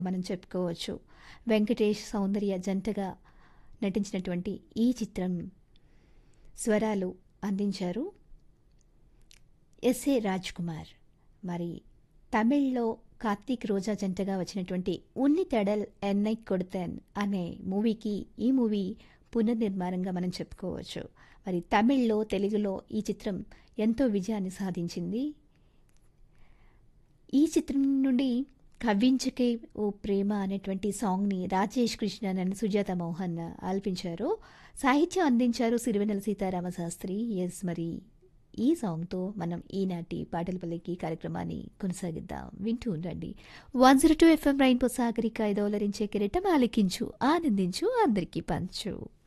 మనం చెప్పుకోవచ్చు వెంకటేష్ సౌందర్య జంటగా నటించినటువంటి ఈ చిత్రం స్వరాలు అందించారు ఎస్ఏ రాజ్ కుమార్ మరి తమిళ్లో కార్తీక్ రోజా జంటగా వచ్చినటువంటి ఉన్ని తెడల్ ఎన్నై కొడతన్ అనే మూవీకి ఈ మూవీ పునర్నిర్మాణంగా మనం చెప్పుకోవచ్చు మరి తమిళ్లో తెలుగులో ఈ చిత్రం ఎంతో విజయాన్ని సాధించింది ఈ చిత్రం నుండి కవ్వించకే ఓ ప్రేమ అనేటువంటి సాంగ్ని రాజేష్ కృష్ణన్ అండ్ సుజాత మోహన్ ఆలపించారు సాహిత్యం అందించారు సిరివెన్నెల సీతారామ శాస్త్రి ఎస్ మరి ఈ సాంగ్తో మనం ఈనాటి పాటల పల్లెకి కార్యక్రమాన్ని కొనసాగిద్దాం వింటూ ఉండండి one zero two FM rainbow Sagarika ఐదోలరించే కిరీటం ఆలికించు ఆనందించు అందరికీ పంచు